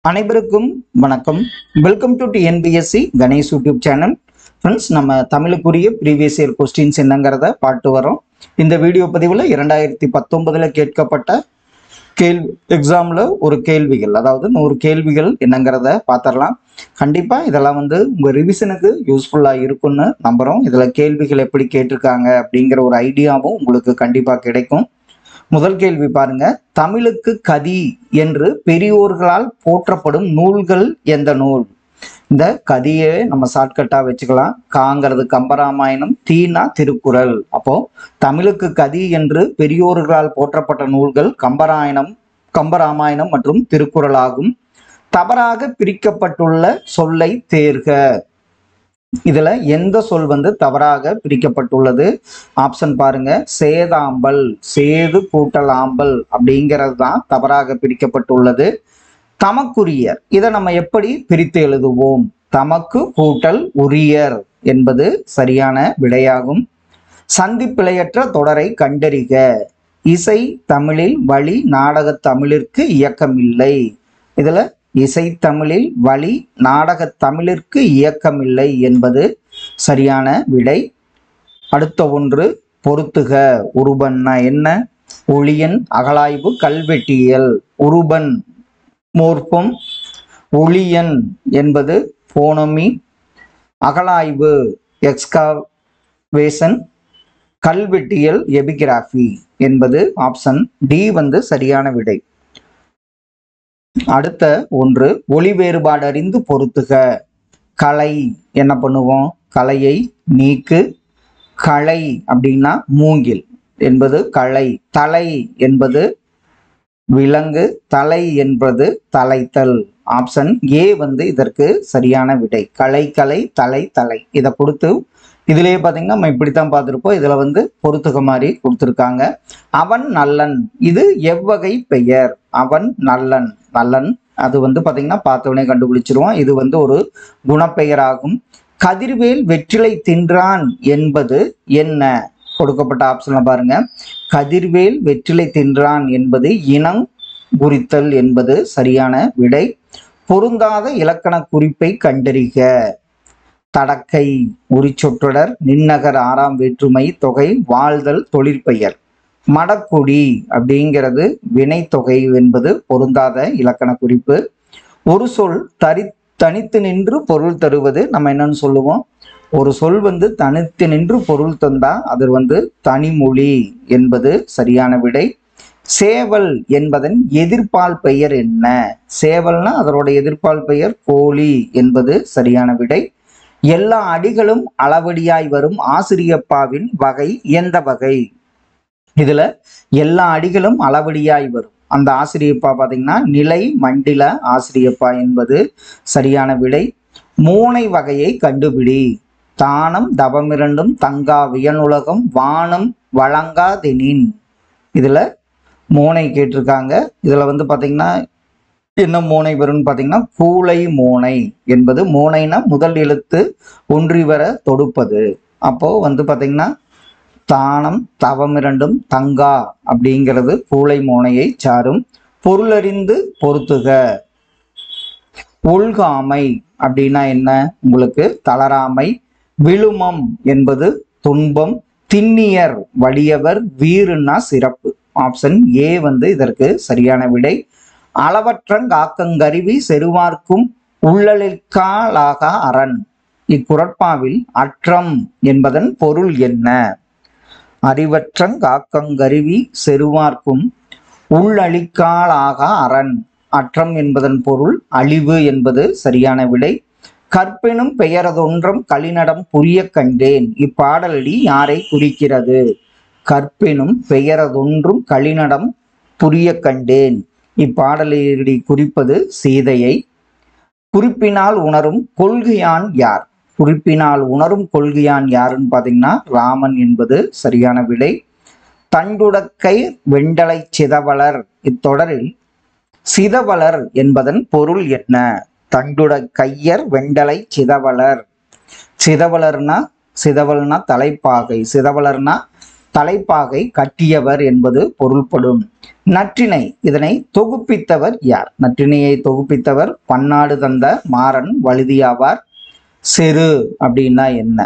அனைவருக்கும் வணக்கம் welcome to TNPSC Ganesh YouTube channel friends நம்ம தமிழுக்குரிய ப்ரீவியஸ் இயர் கொஸ்டின்ஸ் என்னங்கிறத பார்த்து வரோம் இந்த வீடியோ பதிவில் இரண்டாயிரத்தி பத்தொன்பதில் கேட்கப்பட்ட கேள்வி எக்ஸாமில் ஒரு கேள்விகள் அதாவது நூறு கேள்விகள் என்னங்கிறத பார்த்துடலாம் கண்டிப்பாக இதெல்லாம் வந்து உங்கள் ரிவிஷனுக்கு யூஸ்ஃபுல்லாக இருக்கும்னு நம்புகிறோம் இதில் கேள்விகள் எப்படி கேட்டிருக்காங்க அப்படிங்கிற ஒரு ஐடியாவும் உங்களுக்கு கண்டிப்பாக கிடைக்கும் முதல் கேள்வி பாருங்க தமிழுக்கு கதி என்று பெரியோர்களால் போற்றப்படும் நூல்கள் எந்த நூல் இந்த கதியை நம்ம ஷார்ட்கட்டா வச்சுக்கலாம் காங்கிறது கம்பராமாயணம் தீனா திருக்குறள் அப்போ தமிழுக்கு கதி என்று பெரியோர்களால் போற்றப்பட்ட நூல்கள் கம்பராயணம் கம்பராமாயணம் மற்றும் திருக்குறள் ஆகும் தவறாக பிரிக்கப்பட்டுள்ள சொல்லை தேர்க இதுல எந்த சொல் வந்து தவறாக பிரிக்கப்பட்டுள்ளது ஆப்ஷன் பாருங்க சேதாம்பல் சேது கூட்டல் ஆம்பல் அப்படிங்கிறது தான் தவறாக பிரிக்கப்பட்டுள்ளது தமக்குரியர் இதை நம்ம எப்படி பிரித்து எழுதுவோம் தமக்கு கூட்டல் உரியர் என்பது சரியான விடையாகும் சந்திப்பிழையற்ற தொடரை கண்டறிக இசை தமிழில் வழி நாடகத் தமிழிற்கு இயக்கமில்லை இதுல இசை தமிழில் வழி நாடகத் தமிழிற்கு இயக்கமில்லை என்பது சரியான விடை அடுத்த ஒன்று பொருத்துக உருபன்னா என்ன ஒளியன் அகலாய்வு கல்வெட்டியல் உருபன் மோர்பம் ஒளியன் என்பது போனமி அகலாய்வு எக்ஸ்காவேஷன் கல்வெட்டியல் எபிகிராஃபி என்பது ஆப்ஷன் டி வந்து சரியான விடை அடுத்த ஒன்று ஒளி வேறுபாடு அறிந்து பொருத்துக கலை என்ன பண்ணுவோம் கலையை நீக்கு களை அப்படின்னா மூங்கில் என்பது களை தலை என்பது விலங்கு தலை என்பது தலைத்தல் ஆப்ஷன் ஏ வந்து இதற்கு சரியான விடை கலை கலை தலை தலை இதை கொடுத்து இதுலயே பார்த்தீங்கன்னா நம்ம இப்படித்தான் பார்த்துருப்போம் இதுல வந்து பொறுத்துக்க மாதிரி கொடுத்துருக்காங்க அவன் நல்லன் இது எவ்வகை பெயர் அவன் நல்லன் நல்லன் அது வந்து பார்த்தீங்கன்னா பார்த்தவனே கண்டுபிடிச்சிருவோம் இது வந்து ஒரு குணப்பெயராகும் கதிர்வேல் வெற்றிலை தின்றான் என்பது என்ன கொடுக்கப்பட்ட ஆப்ஷன்ல பாருங்க கதிர்வேல் வெற்றிலை தின்றான் என்பது இனம் குறித்தல் என்பது சரியான விடை பொருந்தாத இலக்கண குறிப்பை கண்டறிக தடக்கை உரிச்சொற்றொடர் நின்னகர் ஆறாம் வேற்றுமை தொகை வாழ்தல் தொழிற்பெயர் மடக்குடி அப்படிங்கிறது வினைத்தொகை என்பது பொருந்தாத இலக்கண குறிப்பு ஒரு சொல் தரி தனித்து நின்று பொருள் தருவது நம்ம என்னன்னு சொல்லுவோம் ஒரு சொல் வந்து தனித்து நின்று பொருள் தந்தா அது வந்து தனிமொழி என்பது சரியான விடை சேவல் என்பதன் எதிர்ப்பால் பெயர் என்ன சேவல்னா அதனோட எதிர்ப்பால் பெயர் கோழி என்பது சரியான விடை எல்லா அடிகளும் அளவடியாய் வரும் ஆசிரியப்பாவின் வகை எந்த வகை இதுல எல்லா அடிகளும் அளவடியாய் வரும் அந்த ஆசிரியப்பா பார்த்தீங்கன்னா நிலை மண்டில ஆசிரியப்பா என்பது சரியான விடை மூனை வகையை கண்டுபிடி தானம் தவமிரண்டும் தங்கா வியனுலகம் வானம் வழங்காதெனின் இதுல மூனை கேட்டிருக்காங்க இதுல வந்து பாத்தீங்கன்னா என்ன மூனை வரும்னு பார்த்தீங்கன்னா கூளை மூனை என்பது மூனைனா முதல் எழுத்து ஒன்றி வர தொடுப்பது அப்போ வந்து பார்த்தீங்கன்னா தானம் தவமிரண்டும் தங்கா அப்படிங்கிறது கூளை மோனையை சாரும் பொருளறிந்து பொருத்துக உள்காமை அப்படின்னா என்ன உங்களுக்கு தளராமை விழுமம் என்பது துன்பம் திண்ணியர் வலியவர் வீருன்னா சிறப்பு ஆப்ஷன் ஏ வந்து இதற்கு சரியான விடை அளவற்றங்காக்கங்கருவி செருவார்க்கும் உள்ளலிற்காலாக அரண் இக்குரட்பாவில் அற்றம் என்பதன் பொருள் என்ன அறிவற்றங்காக்கங்கருவி செருவார்க்கும் உள்ளழிக்காலாக அரண் அற்றம் என்பதன் பொருள் அழிவு என்பது சரியான விடை கற்பெனும் பெயரதொன்றம் களிநடம் புரிய கண்டேன் இப்பாடலடி யாரை குறிக்கிறது கற்பெனும் பெயரதொன்றும் களிநடம் புரிய கண்டேன் இப்பாடலடி குறிப்பது சீதையை குறிப்பினால் உணரும் கொள்கையான் யார் குறிப்பினால் உணரும் கொள்கையான் யாருன்னு பார்த்தீங்கன்னா ராமன் என்பது சரியான விடை தண்டுடக்கை வெண்டலை சிதவலர் இத்தொடரில் சிதவலர் என்பதன் பொருள் என்ன தண்டுட கையர் வெண்டலை சிதவலர் சிதவலர்னா சிதவல்னா தலைப்பாகை சிதவலர்னா தலைப்பாகை கட்டியவர் என்பது பொருள்படும் நற்றினை இதனை தொகுப்பித்தவர் யார் நற்றினையை தொகுப்பித்தவர் பன்னாடு தந்த மாறன் வழுதியாவார் செரு அப்படின்னா என்ன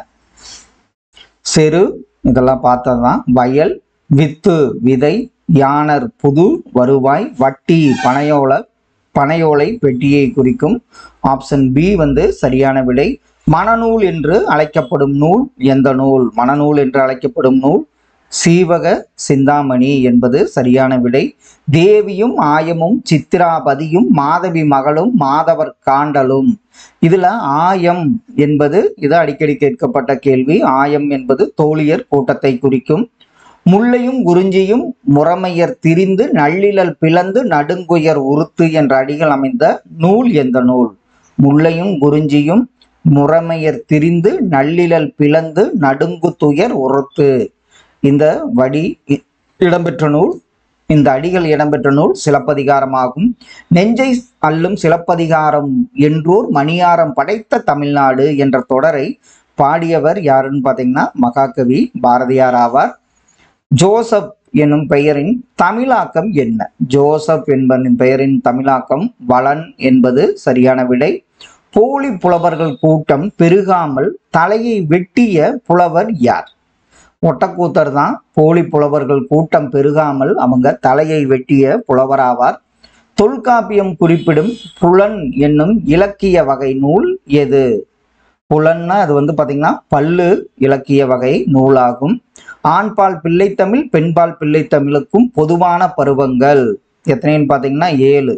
செரு இதெல்லாம் பார்த்ததுதான் வயல் வித்து விதை யானர் புது வருவாய் வட்டி பனையோல பனையோலை பெட்டியை குறிக்கும் ஆப்ஷன் பி வந்து சரியான விடை மணநூல் என்று அழைக்கப்படும் நூல் எந்த நூல் மணநூல் என்று அழைக்கப்படும் நூல் சீவக சிந்தாமணி என்பது சரியான விடை தேவியும் ஆயமும் சித்திராபதியும் மாதவி மகளும் மாதவர் காண்டலும் இதுல ஆயம் என்பது இது அடிக்கடி கேட்கப்பட்ட கேள்வி ஆயம் என்பது தோழியர் கூட்டத்தை குறிக்கும் முல்லையும் குறிஞ்சியும் முறைமையர் திரிந்து நள்ளிலல் பிளந்து நடுங்குயர் உருத்து என்ற அடிகள் அமைந்த நூல் எந்த நூல் முல்லையும் குறிஞ்சியும் முறைமையர் திரிந்து நள்ளிலல் பிளந்து நடுங்கு துயர் உருத்து இந்த வடி இ- இடம்பெற்ற நூல் இந்த அடிகள் இடம்பெற்ற நூல் சிலப்பதிகாரமாகும் நெஞ்சை அள்ளும் சிலப்பதிகாரம் என்றோர் மணியாரம் படைத்த தமிழ்நாடு என்ற தொடரை பாடியவர் யாருன்னு பார்த்தீங்கன்னா மகாகவி பாரதியார் ஆவார் ஜோசப் என்னும் பெயரின் தமிழாக்கம் என்ன ஜோசப் என்பதன் பெயரின் தமிழாக்கம் வளன் என்பது சரியான விடை போலி புலவர்கள் கூட்டம் பெருகாமல் தலையை வெட்டிய புலவர் யார் ஒட்டக்கூத்தர் தான் போலி புலவர்கள் கூட்டம் பெருகாமல் அவங்க தலையை வெட்டிய புலவராவார் தொல்காப்பியம் குறிப்பிடும் புலன் என்னும் இலக்கிய வகை நூல் எது புலன்னா அது வந்து பாத்தீங்கன்னா பல்லு இலக்கிய வகை நூலாகும் ஆண்பால் பிள்ளைத்தமிழ் பெண்பால் பிள்ளைத்தமிழுக்கும் பொதுவான பருவங்கள் எத்தனைன்னு பார்த்தீங்கன்னா ஏழு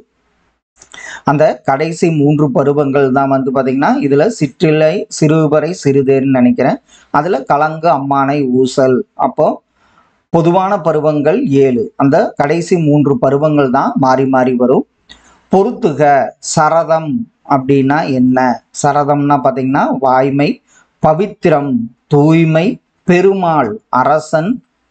அந்த கடைசி மூன்று பருவங்கள் தான் வந்து பாத்தீங்கன்னா இதுல சிற்றிலை சிறுவரை சிறுதேர்னு நினைக்கிறேன் அதுல கலங்கு அம்மானை ஊசல் அப்போ பொதுவான பருவங்கள் ஏழு அந்த கடைசி மூன்று பருவங்கள் தான் மாறி மாறி வரும் பொறுத்துக சரதம் அப்படின்னா என்ன சரதம்னா பார்த்தீங்கன்னா வாய்மை பவித்திரம் தூய்மை பெருமாள் அரசன்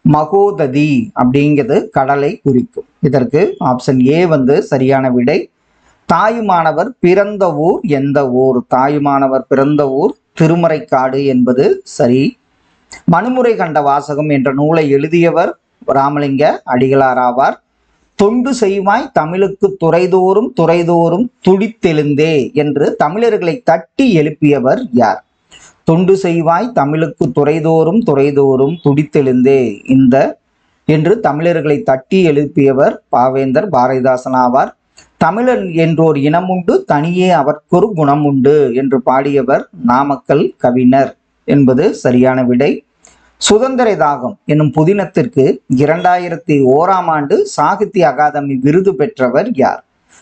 மகோததி அப்படிங்கிறது கடலை குறிக்கும் இதற்கு ஆப்ஷன் ஏ வந்து சரியான விடை தாயுமானவர் பிறந்த ஊர் எந்த ஊர் தாயுமானவர் பிறந்த ஊர் திருமறைக்காடு என்பது சரி மனுமுறை கண்ட வாசகம் என்ற நூலை எழுதியவர் ராமலிங்க அடிகளார் ஆவார் தொண்டு செய்வாய் தமிழுக்கு துறைதோறும் துறைதோறும் துடித்தெழுந்தே என்று தமிழர்களை தட்டி எழுப்பியவர் யார் தொண்டு செய்வாய் தமிழுக்கு துறைதோறும் துறைதோறும் துடித்தெழுந்தே இந்த என்று தமிழர்களை தட்டி எழுப்பியவர் பாவேந்தர் பாரதிதாசன் ஆவார் தமிழன் என்றோர் இனமுண்டு தனியே அவர்க்கொரு குணம் உண்டு என்று பாடியவர் நாமக்கல் கவிஞர் என்பது சரியான விடை சுதந்திர தாகம் என்னும் புதினத்திற்கு இரண்டாயிரத்தி ஓராம் ஆண்டு சாகித்ய அகாதமி விருது பெற்றவர் யார்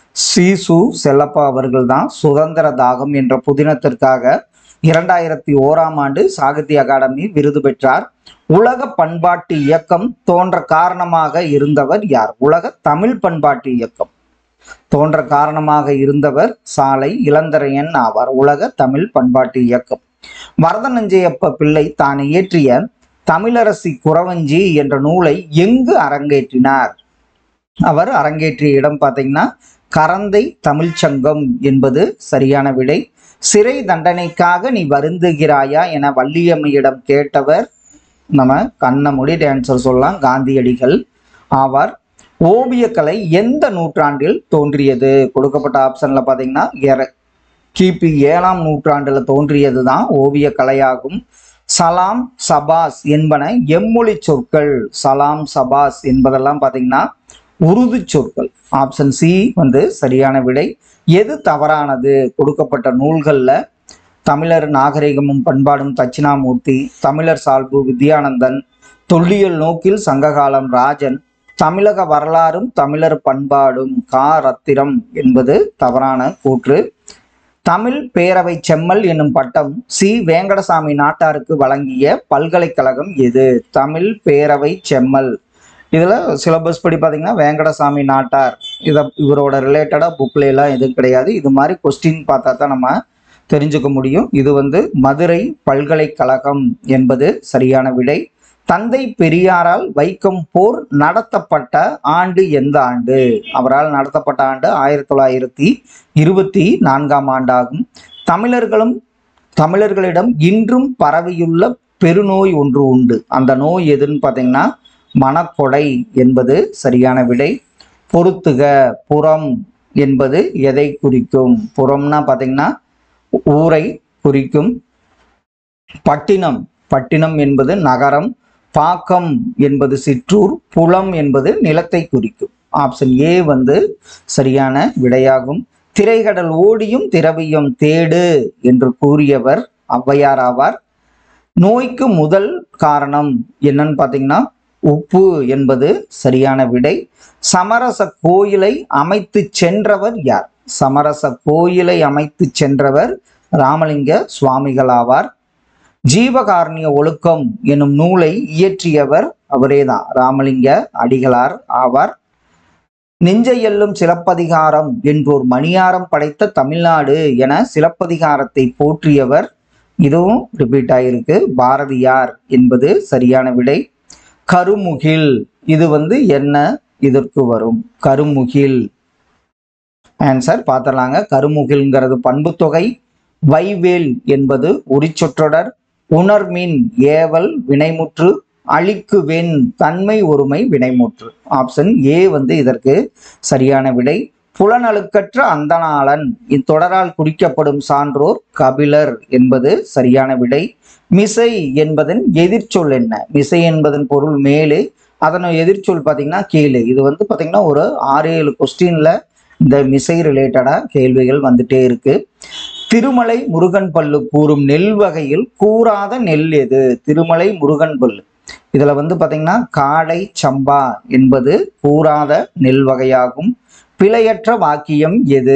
சீசு செல்லப்பா அவர்கள்தான் சுதந்திர தாகம் என்ற புதினத்திற்காக இரண்டாயிரத்தி ஓராம் ஆண்டு சாகித்ய அகாடமி விருது பெற்றார் உலக பண்பாட்டு இயக்கம் தோன்ற காரணமாக இருந்தவர் யார் உலக தமிழ் பண்பாட்டு இயக்கம் தோன்ற காரணமாக இருந்தவர் சாலை இளந்தரையன் ஆவார் உலக தமிழ் பண்பாட்டு இயக்கம் வரதநஞ்சையப்ப பிள்ளை தான் இயற்றிய தமிழரசி குறவஞ்சி என்ற நூலை எங்கு அரங்கேற்றினார் அவர் அரங்கேற்றிய இடம் பார்த்தீங்கன்னா கரந்தை தமிழ்ச்சங்கம் என்பது சரியான விடை சிறை தண்டனைக்காக நீ வருந்துகிறாயா என வள்ளியம்மையிடம் கேட்டவர் நம்ம கண்ண மூடி ஆன்சர் சொல்லலாம் காந்தியடிகள் ஆவார் ஓவியக்கலை எந்த நூற்றாண்டில் தோன்றியது கொடுக்கப்பட்ட ஆப்ஷன்ல பார்த்தீங்கன்னா எர- கிபி ஏழாம் நூற்றாண்டுல தோன்றியது தான் ஓவிய கலையாகும் சலாம் சபாஸ் என்பன எம்மொழி சொற்கள் சலாம் சபாஸ் என்பதெல்லாம் பார்த்தீங்கன்னா உருது சொற்கள் ஆப்ஷன் சி வந்து சரியான விடை எது தவறானது கொடுக்கப்பட்ட நூல்கள்ல தமிழர் நாகரிகமும் பண்பாடும் தட்சிணாமூர்த்தி தமிழர் சால்பு வித்யானந்தன் தொல்லியல் நோக்கில் சங்ககாலம் ராஜன் தமிழக வரலாறும் தமிழர் பண்பாடும் கா ரத்திரம் என்பது தவறான கூற்று தமிழ் பேரவை செம்மல் என்னும் பட்டம் சி வேங்கடசாமி நாட்டாருக்கு வழங்கிய பல்கலைக்கழகம் எது தமிழ் பேரவை செம்மல் இதுல சிலபஸ் படி பார்த்தீங்கன்னா வேங்கடசாமி நாட்டார் இதை இவரோட ரிலேட்டடாக புக்ல எல்லாம் எதுவும் கிடையாது இது மாதிரி கொஸ்டின் பார்த்தா தான் நம்ம தெரிஞ்சுக்க முடியும் இது வந்து மதுரை பல்கலைக்கழகம் என்பது சரியான விடை தந்தை பெரியாரால் வைக்கம் போர் நடத்தப்பட்ட ஆண்டு எந்த ஆண்டு அவரால் நடத்தப்பட்ட ஆண்டு ஆயிரத்தி தொள்ளாயிரத்தி இருபத்தி நான்காம் ஆண்டாகும் தமிழர்களும் தமிழர்களிடம் இன்றும் பரவியுள்ள பெருநோய் ஒன்று உண்டு அந்த நோய் எதுன்னு பார்த்தீங்கன்னா மனக்கொடை என்பது சரியான விடை பொருத்துக புறம் என்பது எதை குறிக்கும் புறம்னா பார்த்தீங்கன்னா ஊரை குறிக்கும் பட்டினம் பட்டினம் என்பது நகரம் பாக்கம் என்பது சிற்றூர் புலம் என்பது நிலத்தை குறிக்கும் ஆப்ஷன் ஏ வந்து சரியான விடையாகும் திரைகடல் ஓடியும் திரவியம் தேடு என்று கூறியவர் ஔவையார் ஆவார் நோய்க்கு முதல் காரணம் என்னன்னு பார்த்தீங்கன்னா உப்பு என்பது சரியான விடை சமரச கோயிலை அமைத்து சென்றவர் யார் சமரச கோயிலை அமைத்து சென்றவர் ராமலிங்க சுவாமிகள் ஆவார் ஜீவகாருண்ய ஒழுக்கம் எனும் நூலை இயற்றியவர் அவரேதான் ராமலிங்க அடிகளார் ஆவார் நெஞ்சை எல்லும் சிலப்பதிகாரம் என்றோர் மணியாரம் படைத்த தமிழ்நாடு என சிலப்பதிகாரத்தை போற்றியவர் இதுவும் ரிப்பீட் ஆகிருக்கு பாரதியார் என்பது சரியான விடை கருமுகில் இது வந்து என்ன இதற்கு வரும் கருமுகில் ஆன்சர் பார்த்துடலாங்க கருமுகில்ங்கிறது பண்புத்தொகை வைவேல் என்பது உரிச்சொற்றொடர் உணர்மின் ஏவல் வினைமுற்று அழிக்கு வெண் தன்மை ஒருமை வினைமுற்று ஆப்ஷன் ஏ வந்து இதற்கு சரியான விடை புலனழுக்கற்ற அந்தணாளன் இத்தொடரால் குறிக்கப்படும் சான்றோர் கபிலர் என்பது சரியான விடை மிசை என்பதன் எதிர்ச்சொல் என்ன மிசை என்பதன் பொருள் மேலே அதன் எதிர்ச்சொல் பார்த்தீங்கன்னா கீழே இது வந்து பார்த்தீங்கன்னா ஒரு ஆறு ஏழு கொஸ்டின்ல இந்த மிசை ரிலேட்டடாக கேள்விகள் வந்துட்டே இருக்கு திருமலை முருகன் பல்லு கூறும் நெல் வகையில் கூறாத நெல் எது திருமலை முருகன் பல்லு இதுல வந்து பாத்தீங்கன்னா காடை சம்பா என்பது கூறாத நெல் வகையாகும் பிழையற்ற வாக்கியம் எது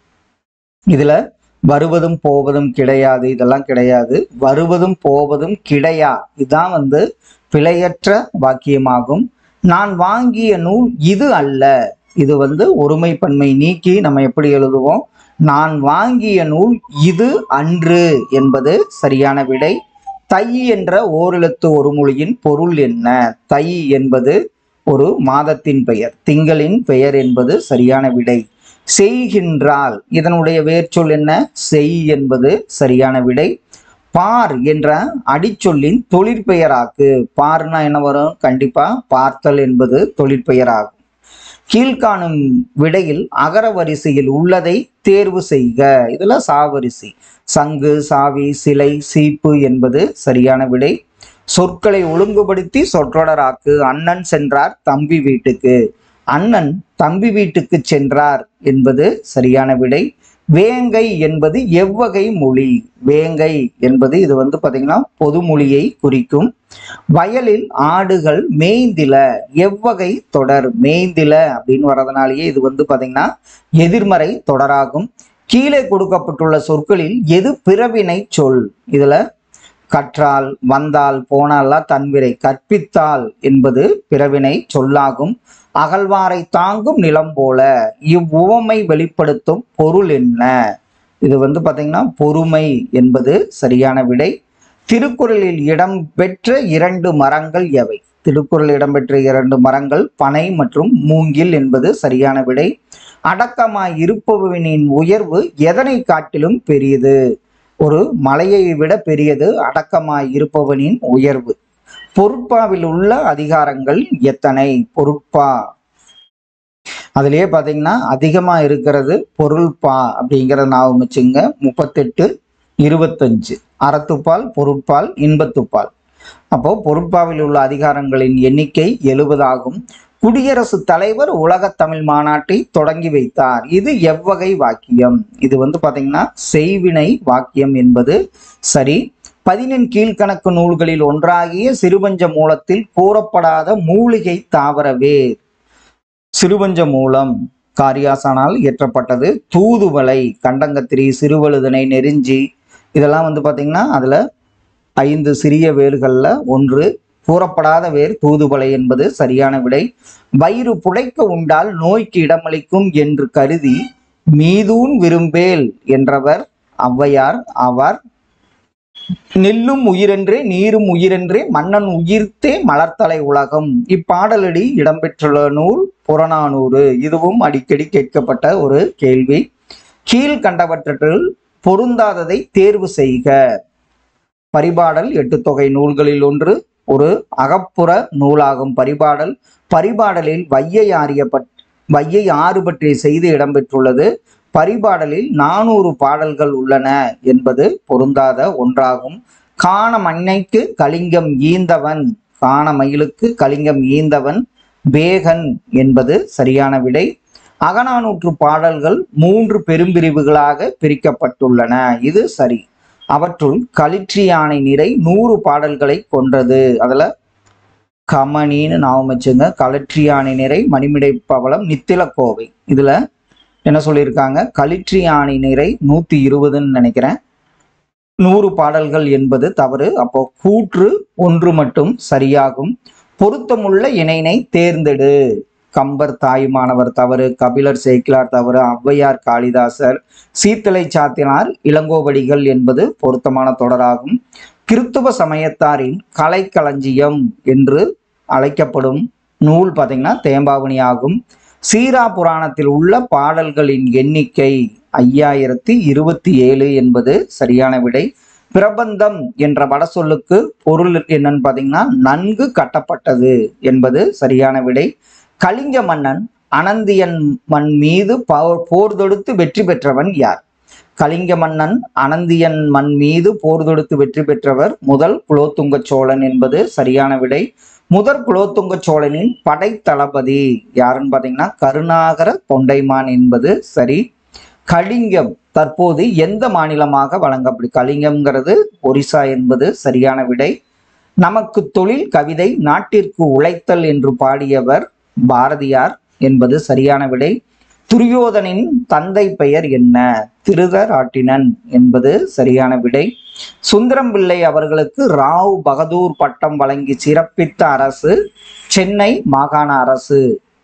இதுல வருவதும் போவதும் கிடையாது இதெல்லாம் கிடையாது வருவதும் போவதும் கிடையா இதுதான் வந்து பிழையற்ற வாக்கியமாகும் நான் வாங்கிய நூல் இது அல்ல இது வந்து ஒருமைப்பன்மை நீக்கி நம்ம எப்படி எழுதுவோம் நான் வாங்கிய நூல் இது அன்று என்பது சரியான விடை தை என்ற ஓரெழுத்து ஒரு மொழியின் பொருள் என்ன தை என்பது ஒரு மாதத்தின் பெயர் திங்களின் பெயர் என்பது சரியான விடை செய்கின்றால் இதனுடைய வேர்ச்சொல் என்ன செய் என்பது சரியான விடை பார் என்ற அடிச்சொல்லின் தொழிற்பெயராக்கு பார்னா என்ன வரும் கண்டிப்பா பார்த்தல் என்பது தொழிற்பெயராகும் கீழ்காணும் விடையில் அகர வரிசையில் உள்ளதை தேர்வு செய்க இதுல சாவரிசை சங்கு சாவி சிலை சீப்பு என்பது சரியான விடை சொற்களை ஒழுங்குபடுத்தி சொற்றொடராக்கு அண்ணன் சென்றார் தம்பி வீட்டுக்கு அண்ணன் தம்பி வீட்டுக்கு சென்றார் என்பது சரியான விடை வேங்கை என்பது எவ்வகை மொழி வேங்கை என்பது இது வந்து பாத்தீங்கன்னா பொதுமொழியை குறிக்கும் வயலில் ஆடுகள் மேய்ந்தில எவ்வகை தொடர் மேய்ந்தில அப்படின்னு வர்றதுனாலேயே இது வந்து பாத்தீங்கன்னா எதிர்மறை தொடராகும் கீழே கொடுக்கப்பட்டுள்ள சொற்களில் எது பிறவினை சொல் இதுல கற்றால் வந்தால் போனாலாம் தன்விரை கற்பித்தால் என்பது பிறவினை சொல்லாகும் அகழ்வாரை தாங்கும் நிலம் போல இவ்வுவமை வெளிப்படுத்தும் பொருள் என்ன இது வந்து பாத்தீங்கன்னா பொறுமை என்பது சரியான விடை திருக்குறளில் இடம்பெற்ற இரண்டு மரங்கள் எவை திருக்குறள் இடம்பெற்ற இரண்டு மரங்கள் பனை மற்றும் மூங்கில் என்பது சரியான விடை அடக்கமாய் இருப்பவனின் உயர்வு எதனை காட்டிலும் பெரியது ஒரு மலையை விட பெரியது அடக்கமாய் இருப்பவனின் உயர்வு பொருட்பாவில் உள்ள அதிகாரங்கள் எத்தனை பொருட்பா அதுலயே பாத்தீங்கன்னா அதிகமா இருக்கிறது பொருள்பா அப்படிங்கிறத ஞாபகம் வச்சுங்க முப்பத்தெட்டு இருபத்தஞ்சு அறத்துப்பால் பொருட்பால் இன்பத்துப்பால் அப்போ பொருட்பாவில் உள்ள அதிகாரங்களின் எண்ணிக்கை எழுபது ஆகும் குடியரசுத் தலைவர் உலகத் தமிழ் மாநாட்டை தொடங்கி வைத்தார் இது எவ்வகை வாக்கியம் இது வந்து பாத்தீங்கன்னா செய்வினை வாக்கியம் என்பது சரி பதினெண் கீழ்கணக்கு நூல்களில் ஒன்றாகிய சிறுபஞ்ச மூலத்தில் கூறப்படாத மூலிகை தாவர வேர் சிறுபஞ்ச மூலம் காரியாசானால் இயற்றப்பட்டது தூதுவளை கண்டங்கத்திரி சிறுவழுதனை நெருஞ்சி இதெல்லாம் வந்து பாத்தீங்கன்னா அதுல ஐந்து சிறிய வேர்கள்ல ஒன்று கூறப்படாத வேர் தூதுவளை என்பது சரியான விடை வயிறு புடைக்க உண்டால் நோய்க்கு இடமளிக்கும் என்று கருதி மீதூன் விரும்பேல் என்றவர் ஔவையார் ஆவார் நெல்லும் உயிரென்றே நீரும் உயிரென்றே மன்னன் உயிர்த்தே மலர்த்தலை உலகம் இப்பாடலடி இடம்பெற்றுள்ள நூல் புறநானூறு இதுவும் அடிக்கடி கேட்கப்பட்ட ஒரு கேள்வி கீழ்கண்டவற்றில் பொருந்தாததை தேர்வு செய்க பரிபாடல் எட்டு தொகை நூல்களில் ஒன்று ஒரு அகப்புற நூலாகும் பரிபாடல் பரிபாடலில் வையை ஆரியப்பட் வையை ஆறு பற்றிய செய்தி இடம்பெற்றுள்ளது பரிபாடலில் நானூறு பாடல்கள் உள்ளன என்பது பொருந்தாத ஒன்றாகும் காண மண்ணைக்கு கலிங்கம் ஈந்தவன் காண மயிலுக்கு கலிங்கம் ஈந்தவன் வேகன் என்பது சரியான விடை அகநானூற்று பாடல்கள் மூன்று பெரும்பிரிவுகளாக பிரிக்கப்பட்டுள்ளன இது சரி அவற்றுள் களிற்றியானை நிறை நூறு பாடல்களை கொன்றது அதுல கமனின்னு ஞாபகம் வச்சுங்க களற்றியானை நிறை மணிமிடை பவளம் நித்தில கோவை இதுல என்ன சொல்லியிருக்காங்க களிற்றியானை நிறை நூத்தி இருபதுன்னு நினைக்கிறேன் நூறு பாடல்கள் என்பது தவறு அப்போ கூற்று ஒன்று மட்டும் சரியாகும் பொருத்தமுள்ள இணைனை தேர்ந்தெடு கம்பர் தாயுமானவர் தவறு கபிலர் சேக்கிலார் தவறு ஔவையார் காளிதாசர் சீத்தலை சாத்தினார் இளங்கோவடிகள் என்பது பொருத்தமான தொடராகும் கிறித்துவ சமயத்தாரின் கலைக்களஞ்சியம் என்று அழைக்கப்படும் நூல் பார்த்தீங்கன்னா தேம்பாவணி ஆகும் சீரா புராணத்தில் உள்ள பாடல்களின் எண்ணிக்கை ஐயாயிரத்தி இருபத்தி ஏழு என்பது சரியான விடை பிரபந்தம் என்ற வடசொல்லுக்கு பொருள் என்னன்னு பார்த்தீங்கன்னா நன்கு கட்டப்பட்டது என்பது சரியான விடை கலிங்க மன்னன் அனந்தியன் மண் மீது போ- போர் தொடுத்து வெற்றி பெற்றவன் யார் கலிங்க மன்னன் அனந்தியன் மண் மீது போர் தொடுத்து வெற்றி பெற்றவர் முதல் குலோத்துங்க சோழன் என்பது சரியான விடை முதற் குலோத்துங்க சோழனின் படைத்தளபதி யாருன்னு பார்த்தீங்கன்னா கருணாகர தொண்டைமான் என்பது சரி கலிங்கம் தற்போது எந்த மாநிலமாக வழங்கப்படு கலிங்கம்ங்கிறது ஒரிசா என்பது சரியான விடை நமக்கு தொழில் கவிதை நாட்டிற்கு உழைத்தல் என்று பாடியவர் பாரதியார் என்பது சரியான விடை துரியோதனின் தந்தை பெயர் என்ன திருதராட்டினன் என்பது சரியான விடை சுந்தரம் பிள்ளை அவர்களுக்கு ராவ் பகதூர் பட்டம் வழங்கி சிறப்பித்த அரசு சென்னை மாகாண அரசு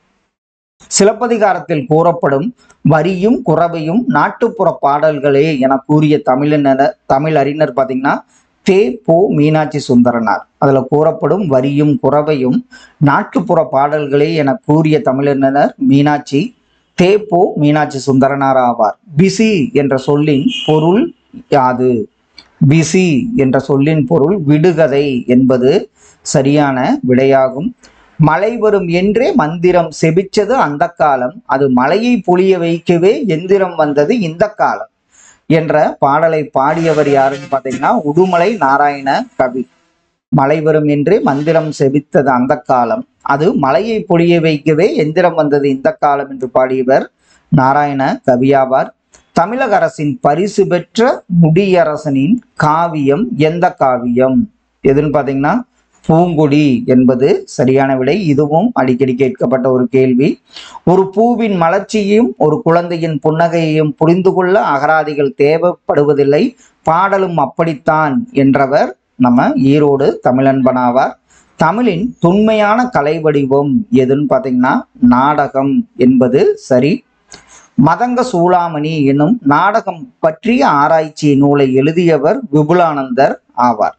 சிலப்பதிகாரத்தில் கூறப்படும் வரியும் குறவையும் நாட்டுப்புற பாடல்களே என கூறிய தமிழினர் தமிழ் அறிஞர் பார்த்தீங்கன்னா தே போ மீனாட்சி சுந்தரனார் அதுல கூறப்படும் வரியும் குறவையும் நாட்டுப்புற பாடல்களே என கூறிய தமிழினர் மீனாட்சி தே போ மீனாட்சி சுந்தரனார் ஆவார் பிசி என்ற சொல்லின் பொருள் யாது பிசி என்ற சொல்லின் பொருள் விடுகதை என்பது சரியான விடையாகும் மழை வரும் என்றே மந்திரம் செபிச்சது அந்த காலம் அது மழையை பொழிய வைக்கவே எந்திரம் வந்தது இந்த காலம் என்ற பாடலை பாடியவர் யாருன்னு பார்த்தீங்கன்னா உடுமலை நாராயண கவி மழை வரும் என்றே மந்திரம் செபித்தது அந்த காலம் அது மழையை பொழிய வைக்கவே எந்திரம் வந்தது இந்த காலம் என்று பாடியவர் நாராயண கவியாவார் தமிழக அரசின் பரிசு பெற்ற முடியரசனின் காவியம் எந்த காவியம் எதுன்னு பார்த்தீங்கன்னா பூங்கொடி என்பது சரியான விடை இதுவும் அடிக்கடி கேட்கப்பட்ட ஒரு கேள்வி ஒரு பூவின் மலர்ச்சியையும் ஒரு குழந்தையின் புன்னகையையும் புரிந்து கொள்ள அகராதிகள் தேவைப்படுவதில்லை பாடலும் அப்படித்தான் என்றவர் நம்ம ஈரோடு தமிழன்பனாவார் தமிழின் தொன்மையான கலை வடிவம் எதுன்னு பார்த்தீங்கன்னா நாடகம் என்பது சரி மதங்க சூளாமணி எனும் நாடகம் பற்றிய ஆராய்ச்சி நூலை எழுதியவர் விபுலானந்தர் ஆவார்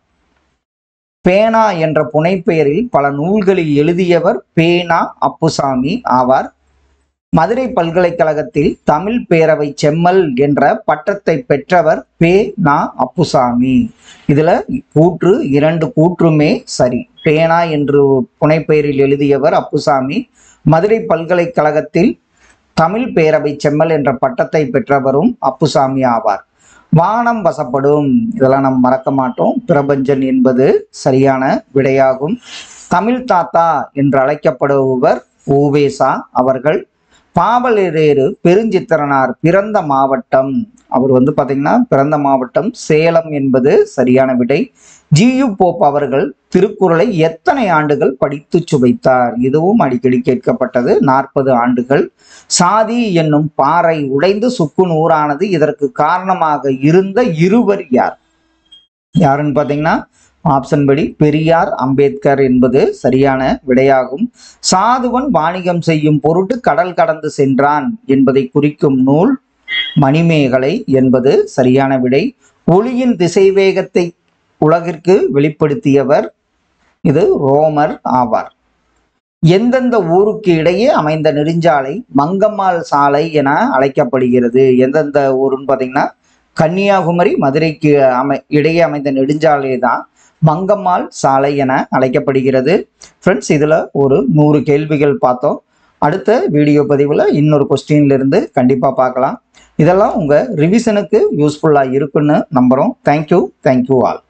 பேனா என்ற புனைப்பெயரில் பல நூல்களை எழுதியவர் பேனா அப்புசாமி ஆவார் மதுரை பல்கலைக்கழகத்தில் தமிழ் பேரவை செம்மல் என்ற பட்டத்தை பெற்றவர் பே நா அப்புசாமி இதுல கூற்று இரண்டு கூற்றுமே சரி பேனா என்று புனைப்பெயரில் எழுதியவர் அப்புசாமி மதுரை பல்கலைக்கழகத்தில் தமிழ் பேரவை செம்மல் என்ற பட்டத்தை பெற்றவரும் அப்புசாமி ஆவார் வானம் வசப்படும் இதெல்லாம் நம்ம மறக்க மாட்டோம் பிரபஞ்சன் என்பது சரியான விடையாகும் தமிழ் தாத்தா என்று அழைக்கப்படுபவர் ஊவேசா அவர்கள் பாவலரேறு பெருஞ்சித்திரனார் பிறந்த மாவட்டம் அவர் வந்து பாத்தீங்கன்னா பிறந்த மாவட்டம் சேலம் என்பது சரியான விடை ஜியு போப் அவர்கள் திருக்குறளை எத்தனை ஆண்டுகள் படித்து சுவைத்தார் இதுவும் அடிக்கடி கேட்கப்பட்டது நாற்பது ஆண்டுகள் சாதி என்னும் பாறை உடைந்து சுக்கு நூறானது இதற்கு காரணமாக இருந்த இருவர் யார் யாருன்னு பார்த்தீங்கன்னா ஆப்ஷன் படி பெரியார் அம்பேத்கர் என்பது சரியான விடையாகும் சாதுவன் வாணிகம் செய்யும் பொருட்டு கடல் கடந்து சென்றான் என்பதை குறிக்கும் நூல் மணிமேகலை என்பது சரியான விடை ஒளியின் திசைவேகத்தை உலகிற்கு வெளிப்படுத்தியவர் இது ரோமர் ஆவார் எந்தெந்த ஊருக்கு இடையே அமைந்த நெடுஞ்சாலை மங்கம்மாள் சாலை என அழைக்கப்படுகிறது எந்தெந்த ஊருன்னு பார்த்தீங்கன்னா கன்னியாகுமரி மதுரைக்கு அமை இடையே அமைந்த நெடுஞ்சாலை தான் மங்கம்மாள் சாலை என அழைக்கப்படுகிறது ஃப்ரெண்ட்ஸ் இதில் ஒரு நூறு கேள்விகள் பார்த்தோம் அடுத்த வீடியோ பதிவில் இன்னொரு கொஸ்டின்ல இருந்து கண்டிப்பாக பார்க்கலாம் இதெல்லாம் உங்கள் ரிவிஷனுக்கு யூஸ்ஃபுல்லாக இருக்குன்னு நம்புகிறோம் தேங்க்யூ தேங்க்யூ ஆல்